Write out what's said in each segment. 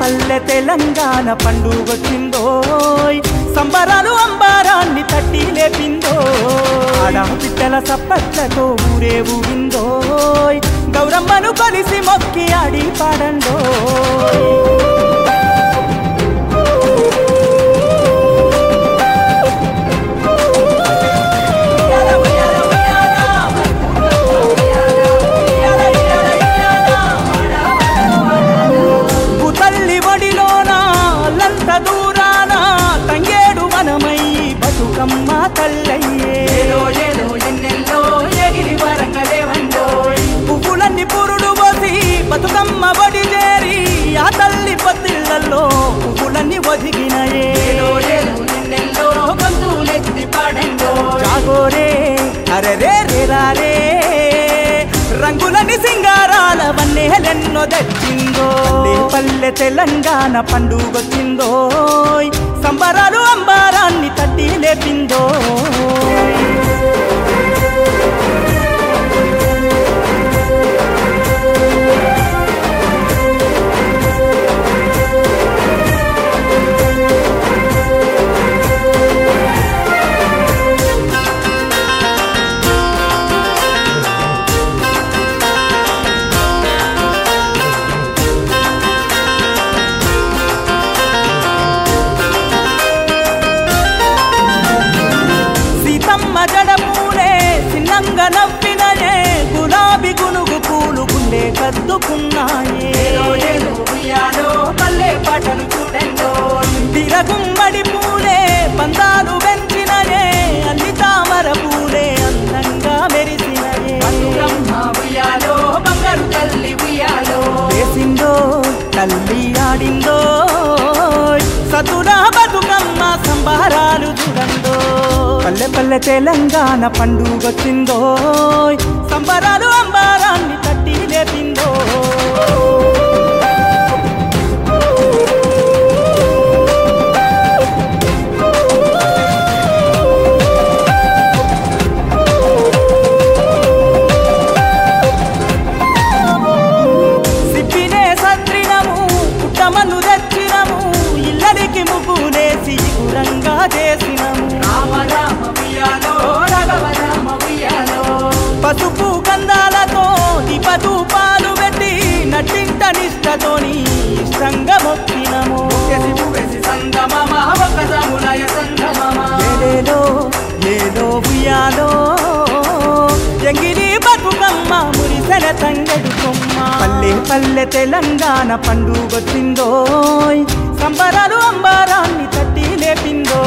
పల్లె తెలంగాణ పండుగొచ్చిందోయ్ సంబరాలు అంబారాన్ని తట్టి లేపిందో ఆడా బిడ్డల సప్పట్లతో ఊరే ఊగిందోయ్ గౌరమ్మను కలిసి మొక్కి ఆడి పాడండోయ్ తల్లి ఒడిలోన లంత దూరాన తంగేడు మనమై బతుకమ్మ తల్లయ్యే ఏలో ఏలో ఎన్నెల్లో ఎగిరి వరంగలేవండో పువ్వులన్నీ పురుడు పోసి బతుకమ్మ ఒడి చేరి ఆ తల్లి పత్తిళ్లలో పువ్వులన్నీ ఒదిగినయే ఏలో ఏలో ఎన్నెల్లో గొంతులెత్తి పాడండో జాగోరే అరరే రేరారే రంగులని సింగారాల వన్నేలెన్నో తెచ్చిందో పల్లె పల్లె తెలంగాణ పండుగొచ్చిందో సంబరాలు అంబారాన్ని తట్టి లేపిందో సీతమ్మ జడపూలే చిన్నంగా నవ్వినయే గులాబీ గునుగు పూలు గుండె కద్దుకున్నాయే ఏలో ఏలో ఉయ్యాలో పల్లె పాటలు చూడండో తిరగుమ్మడి పూలే పందాలు పెంచినయే అన్ని తామర పూలే అందంగా మెరిసినయే బతుకమ్మ ఉయ్యాలో బంగారు తల్లి ఉయ్యాలో వేసిందో తల్లి ఆడిందో సతుల బతుకమ్మ సంబారాలు చూడందో పల్లె పల్లె తెలంగాణ పండుగొచ్చిందో సంబరాలు అంబారాన్ని తట్టి లేపిందో సిప్పినే సత్రినము పుట్టమన్ను తెచ్చినము ఇల్లరికి ముగ్గులేసి గురంగా చేసినము రామ రామ ఉయ్యాలో రఘవ రామ ఉయ్యాలో పసుపు గంధాలతో దీపదు పాలు పెట్టి నటింట నిష్టతోని ఇష్టంగా మొక్కినము ఎసి పువ్వెసి సంగమమ ఒక సములయ సంగమమ ఏలేలో ఏలో ఉయ్యాలో ఎంగిలి బతుకమ్మ మురిసెన తంగడు కొమ్మ పల్లె పల్లె తెలంగాణ పండుగొచ్చిందో సంబరాలు అంబారాన్ని తట్టి లేపిందో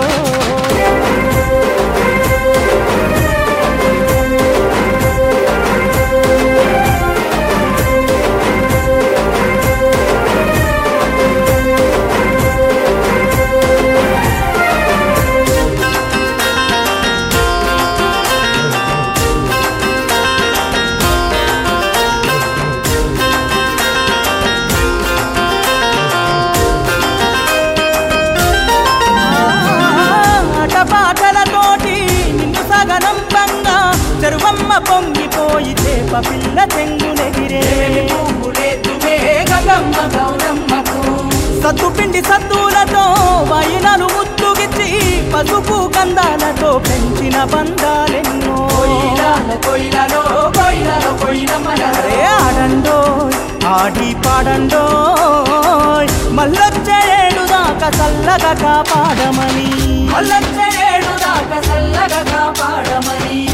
ఆటపాటలతోటి నిన్ను సగనంబంగా చెరువమ్మ పొంగిపోయి చేప పిల్ల చెంగునెగిరే ఏమి పువ్వులెత్తుమే గంగమ్మ గౌరమ్మకు సత్తు పిండి సత్తులతో వైనలు ముత్తుగిచ్చి పసుపు కందాలతో పెంచిన బంధాలెన్నో కొయిలాల కొయిలలో కొయిలలో కొయిలమ్మలారే అరే ఆడండో ఆడి పాడండో మల్లొచ్చే ఏడు దాకా చల్లగా కాపాడమని మల్లచ్చ ఏడు దాకా చల్లగా కాపాడమని